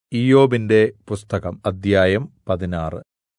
ഇയ്യോബിന്റെ പുസ്തകം അദ്ധ്യായം പതിനാറ്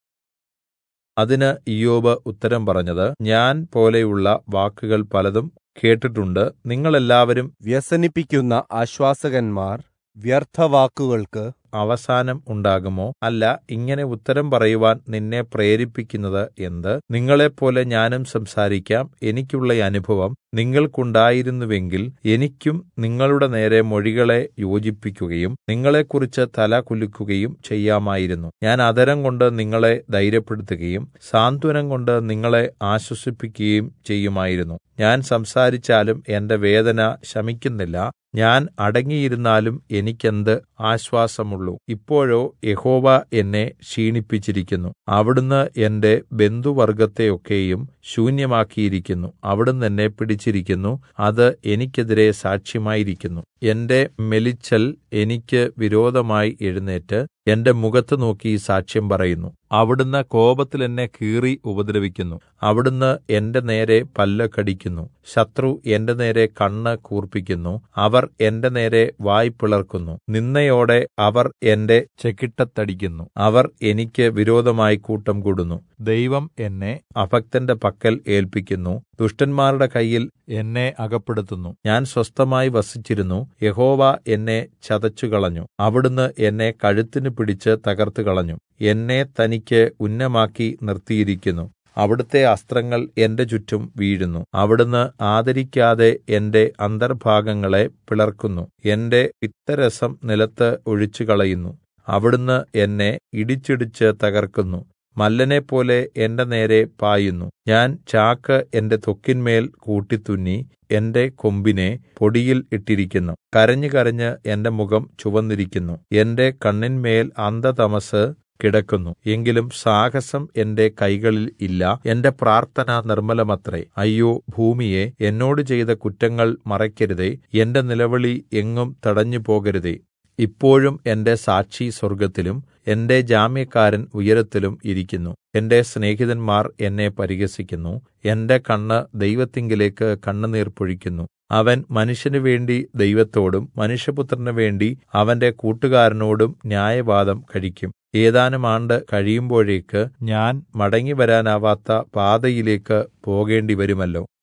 അതിന് ഇയ്യോബ് ഉത്തരം പറഞ്ഞത് ഞാൻ പോലെയുള്ള വാക്കുകൾ പലതും കേട്ടിട്ടുണ്ട് നിങ്ങൾ എല്ലാവരും വ്യസനിപ്പിക്കുന്ന ആശ്വാസകന്മാർ വ്യർത്ഥവാക്കുകൾക്ക് അവസാനം ഉണ്ടാകുമോ അല്ല ഇങ്ങനെ ഉത്തരം പറയുവാൻ നിന്നെ പ്രേരിപ്പിക്കുന്നത് എന്ത് നിങ്ങളെപ്പോലെ ഞാനും സംസാരിക്കാം എനിക്കുള്ള അനുഭവം നിങ്ങൾക്കുണ്ടായിരുന്നുവെങ്കിൽ എനിക്കും നിങ്ങളുടെ നേരെ മൊഴികളെ യോജിപ്പിക്കുകയും നിങ്ങളെക്കുറിച്ച് തല കുലുക്കുകയും ചെയ്യാമായിരുന്നു ഞാൻ അധരം കൊണ്ട് നിങ്ങളെ ധൈര്യപ്പെടുത്തുകയും സാന്ത്വനം കൊണ്ട് നിങ്ങളെ ആശ്വസിപ്പിക്കുകയും ചെയ്യുമായിരുന്നു ഞാൻ സംസാരിച്ചാലും എന്റെ വേദന ശമിക്കുന്നില്ല ഞാൻ അടങ്ങിയിരുന്നാലും എനിക്കെന്ത് ആശ്വാസമുള്ളൂ ഇപ്പോഴോ യഹോവ എന്നെ ക്ഷീണിപ്പിച്ചിരിക്കുന്നു അവിടുന്ന് എന്റെ ബന്ധുവർഗ്ഗത്തെയൊക്കെയും ശൂന്യമാക്കിയിരിക്കുന്നു അവിടുന്ന് എന്നെ പിടിച്ചിരിക്കുന്നു അത് എനിക്കെതിരെ സാക്ഷ്യമായിരിക്കുന്നു എന്റെ മെലിച്ചൽ എനിക്ക് വിരോധമായി എഴുന്നേറ്റ് എന്റെ മുഖത്ത് നോക്കി സാക്ഷ്യം പറയുന്നു അവിടുന്ന് കോപത്തിൽ എന്നെ കീറി ഉപദ്രവിക്കുന്നു അവിടുന്ന് എന്റെ നേരെ പല്ല് കടിക്കുന്നു ശത്രു എന്റെ നേരെ കണ്ണ് കൂർപ്പിക്കുന്നു അവർ എന്റെ നേരെ വായ് പിളർക്കുന്നു നിന്നയോടെ അവർ എന്റെ ചെകിട്ടത്തടിക്കുന്നു അവർ എനിക്ക് വിരോധമായി കൂട്ടം കൂടുന്നു ദൈവം എന്നെ അഭക്തന്റെ പക്കൽ ഏൽപ്പിക്കുന്നു ദുഷ്ടന്മാരുടെ കയ്യിൽ എന്നെ അകപ്പെടുത്തുന്നു ഞാൻ സ്വസ്ഥമായി വസിച്ചിരുന്നു യഹോവ എന്നെ ചതച്ചുകളഞ്ഞു അവിടുന്ന് എന്നെ കഴുത്തിന് പിടിച്ച് തകർത്ത് കളഞ്ഞു എന്നെ തനിക്ക് ഉന്നമാക്കി നിർത്തിയിരിക്കുന്നു അവിടുത്തെ അസ്ത്രങ്ങൾ എന്റെ ചുറ്റും വീഴുന്നു അവിടുന്ന് ആദരിക്കാതെ എന്റെ അന്തർഭാഗങ്ങളെ പിളർക്കുന്നു എന്റെ പിത്തരസം നിലത്ത് ഒഴിച്ചുകളയുന്നു അവിടുന്ന് എന്നെ ഇടിച്ചിടിച്ച് തകർക്കുന്നു മല്ലനെപ്പോലെ എന്റെ നേരെ പായുന്നു ഞാൻ ചാക്ക് എന്റെ ത്വക്കിന്മേൽ കൂട്ടിത്തുന്നി എന്റെ കൊമ്പിനെ പൊടിയിൽ ഇട്ടിരിക്കുന്നു കരഞ്ഞു കരഞ്ഞ് എന്റെ മുഖം ചുവന്നിരിക്കുന്നു എന്റെ കണ്ണിന്മേൽ അന്ധതമസ് കിടക്കുന്നു എങ്കിലും സാഹസം എന്റെ കൈകളിൽ ഇല്ല എന്റെ പ്രാർത്ഥന നിർമ്മലമത്രേ അയ്യോ ഭൂമിയെ എന്നോട് ചെയ്ത കുറ്റങ്ങൾ മറയ്ക്കരുതേ എന്റെ നിലവിളി എങ്ങും തടഞ്ഞു പോകരുതേ ഇപ്പോഴും എന്റെ സാക്ഷി സ്വർഗ്ഗത്തിലും എന്റെ ജാമ്യക്കാരൻ ഉയരത്തിലും ഇരിക്കുന്നു എന്റെ സ്നേഹിതന്മാർ എന്നെ പരിഹസിക്കുന്നു എന്റെ കണ്ണ് ദൈവത്തിങ്കലേക്ക് കണ്ണുനീർ പൊഴിക്കുന്നു അവൻ മനുഷ്യന് വേണ്ടി ദൈവത്തോടും മനുഷ്യപുത്രന് വേണ്ടി അവന്റെ കൂട്ടുകാരനോടും ന്യായവാദം കഴിക്കും ഏതാനും ആണ്ട് കഴിയുമ്പോഴേക്ക് ഞാൻ മടങ്ങിവരാനാവാത്ത പാതയിലേക്ക് പോകേണ്ടി വരുമല്ലോ